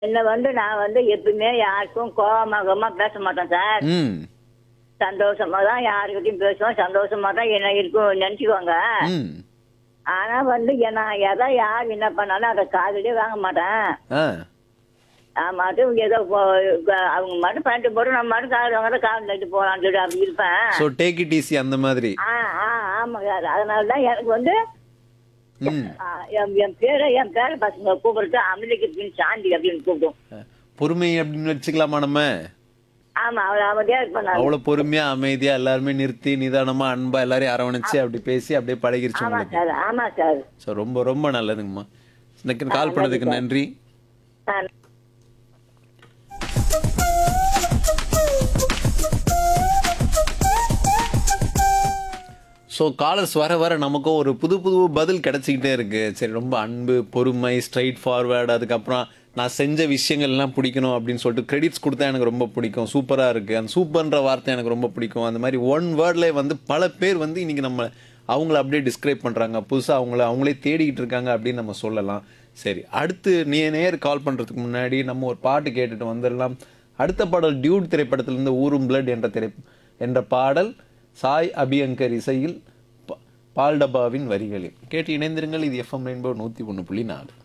என்ன வந்து நான் வந்து எப்பவுமே யாருக்கும் கோவமாகமா பேச மாட்டேன் சார் ம் சந்தோஷமா தான் யாருக்கிட்டையும் பேசுவோம் சந்தோஷமா தான் என்ன இருக்கும் நினைச்சுக்குவாங்க ம் ஆனா வந்து நான் எதை யார் என்ன பண்ணாலும் அதை காதுலயே வாங்க மாட்டேன் ஆ நான் மட்டும் ஏதோ போ- அவங்க மட்டும் பண்ணிட்டு போட்டு நம்ம மட்டும் காது வாங்க காது நட்டு போகலான்னு சொல்லி அப்படி இருப்பேன் ஸோ டேக் இட் ஈஸி அந்த மாதிரி ஆ ஆ ஆமாங்க சார் அதனால தான் எனக்கு வந்து ம் ஆ, என் என் பேரை என் பேர பசங்க கூப்பிடுறது அமெரிக்க சாந்தி அப்படின்னு கூப்பிடும் பொறுமை அப்படின்னு வச்சுக்கலாமா நம்ம ஆமா அவள் அமைதியா இருப்பேன் நான் அவ்வளவு பொறுமையா அமைதியா எல்லாருமே நிறுத்தி நிதானமா அன்பா எல்லாரையும் அரவணைச்சு அப்படி பேசி அப்படியே பழகிருச்சு ஆமா உங்களுக்கு சார் ஆமா சார் ஸோ ரொம்ப ரொம்ப நல்லதுங்கம்மா எனக்கு கால் பண்ணதுக்கு நன்றி நான் ஸோ காலர்ஸ் வர வர நமக்கும் ஒரு புது புது பதில் கிடைச்சிக்கிட்டே இருக்கு சரி ரொம்ப அன்பு பொறுமை ஸ்ட்ரைட் ஃபார்வேர்டு அதுக்கப்புறம் நான் செஞ்ச விஷயங்கள்லாம் பிடிக்கணும் அப்படின்னு சொல்லிட்டு கிரெடிட்ஸ் கொடுத்தா எனக்கு ரொம்ப பிடிக்கும் சூப்பராக இருக்குது அந்த சூப்பர்ன்ற வார்த்தை எனக்கு ரொம்ப பிடிக்கும் அந்த மாதிரி ஒன் வேர்ட்லேயே வந்து பல பேர் வந்து இன்னைக்கு நம்ம அவங்கள அப்படியே டிஸ்கிரைப் பண்ணுறாங்க புதுசாக அவங்கள அவங்களே தேடிக்கிட்டு இருக்காங்க அப்படின்னு நம்ம சொல்லலாம் சரி அடுத்து நீ நேர் கால் பண்ணுறதுக்கு முன்னாடி நம்ம ஒரு பாட்டு கேட்டுட்டு வந்துடலாம் அடுத்த பாடல் டியூட் திரைப்படத்திலிருந்து ஊரும் பிளட் என்ற திரை என்ற பாடல் சாய் அபியங்கர் இசையில் ப- பால்டபாவின் வரிகளில் கேட்டு இணைந்திருங்கள் இது எஃப்எம் ரெயின்போ நூற்றி ஒன்று புள்ளி நாலு